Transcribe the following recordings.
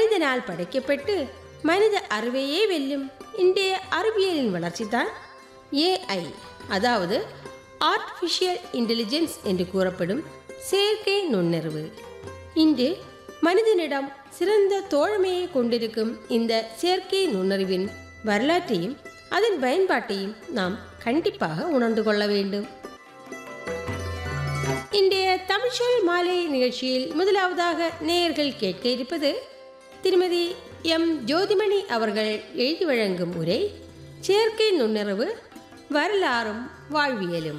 மனிதனால் படைக்கப்பட்டு மனித அறிவையே வெல்லும் இன்றைய அறிவியலின் வளர்ச்சி தான் ஏஐ அதாவது ஆர்டிஃபிஷியல் இன்டெலிஜென்ஸ் என்று கூறப்படும் செயற்கை நுண்ணறிவு இன்று மனிதனிடம் சிறந்த தோழமையை கொண்டிருக்கும் இந்த செயற்கை நுண்ணறிவின் வரலாற்றையும் அதன் பயன்பாட்டையும் நாம் கண்டிப்பாக உணர்ந்து கொள்ள வேண்டும் இன்றைய தமிழ்ச்சொல் மாலை நிகழ்ச்சியில் முதலாவதாக நேயர்கள் கேட்க இருப்பது திருமதி எம் ஜோதிமணி அவர்கள் எழுதி வழங்கும் உரை செயற்கை நுண்ணறிவு வரலாறும் வாழ்வியலும்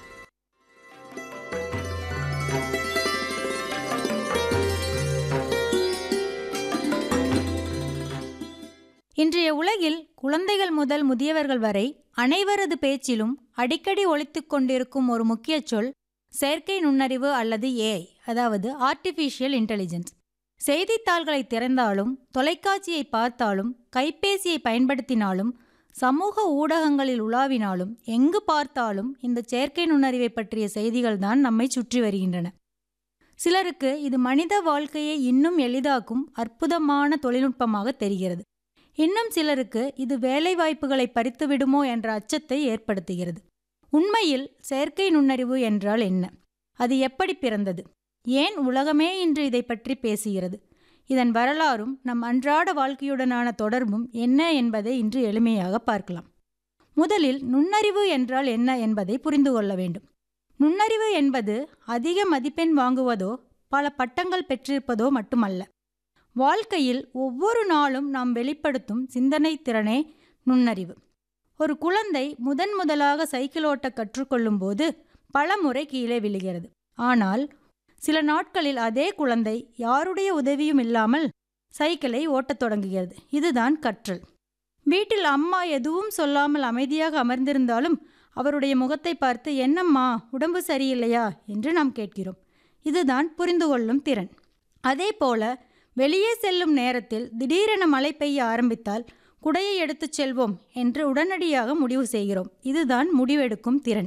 இன்றைய உலகில் குழந்தைகள் முதல் முதியவர்கள் வரை அனைவரது பேச்சிலும் அடிக்கடி ஒலித்துக் கொண்டிருக்கும் ஒரு முக்கிய சொல் செயற்கை நுண்ணறிவு அல்லது ஏஐ அதாவது ஆர்டிஃபிஷியல் இன்டெலிஜென்ஸ் செய்தித்தாள்களை திறந்தாலும் தொலைக்காட்சியை பார்த்தாலும் கைபேசியை பயன்படுத்தினாலும் சமூக ஊடகங்களில் உலாவினாலும் எங்கு பார்த்தாலும் இந்த செயற்கை நுண்ணறிவை பற்றிய செய்திகள் தான் நம்மை சுற்றி வருகின்றன சிலருக்கு இது மனித வாழ்க்கையை இன்னும் எளிதாக்கும் அற்புதமான தொழில்நுட்பமாக தெரிகிறது இன்னும் சிலருக்கு இது வேலைவாய்ப்புகளை பறித்துவிடுமோ என்ற அச்சத்தை ஏற்படுத்துகிறது உண்மையில் செயற்கை நுண்ணறிவு என்றால் என்ன அது எப்படி பிறந்தது ஏன் உலகமே இன்று இதை பற்றி பேசுகிறது இதன் வரலாறும் நம் அன்றாட வாழ்க்கையுடனான தொடர்பும் என்ன என்பதை இன்று எளிமையாக பார்க்கலாம் முதலில் நுண்ணறிவு என்றால் என்ன என்பதை புரிந்து கொள்ள வேண்டும் நுண்ணறிவு என்பது அதிக மதிப்பெண் வாங்குவதோ பல பட்டங்கள் பெற்றிருப்பதோ மட்டுமல்ல வாழ்க்கையில் ஒவ்வொரு நாளும் நாம் வெளிப்படுத்தும் சிந்தனை திறனே நுண்ணறிவு ஒரு குழந்தை முதன் முதலாக சைக்கிள் ஓட்ட கற்றுக்கொள்ளும் போது பல முறை கீழே விழுகிறது ஆனால் சில நாட்களில் அதே குழந்தை யாருடைய உதவியும் இல்லாமல் சைக்கிளை ஓட்டத் தொடங்குகிறது இதுதான் கற்றல் வீட்டில் அம்மா எதுவும் சொல்லாமல் அமைதியாக அமர்ந்திருந்தாலும் அவருடைய முகத்தை பார்த்து என்னம்மா உடம்பு சரியில்லையா என்று நாம் கேட்கிறோம் இதுதான் புரிந்து கொள்ளும் திறன் அதே போல வெளியே செல்லும் நேரத்தில் திடீரென மழை பெய்ய ஆரம்பித்தால் குடையை எடுத்துச் செல்வோம் என்று உடனடியாக முடிவு செய்கிறோம் இதுதான் முடிவெடுக்கும் திறன்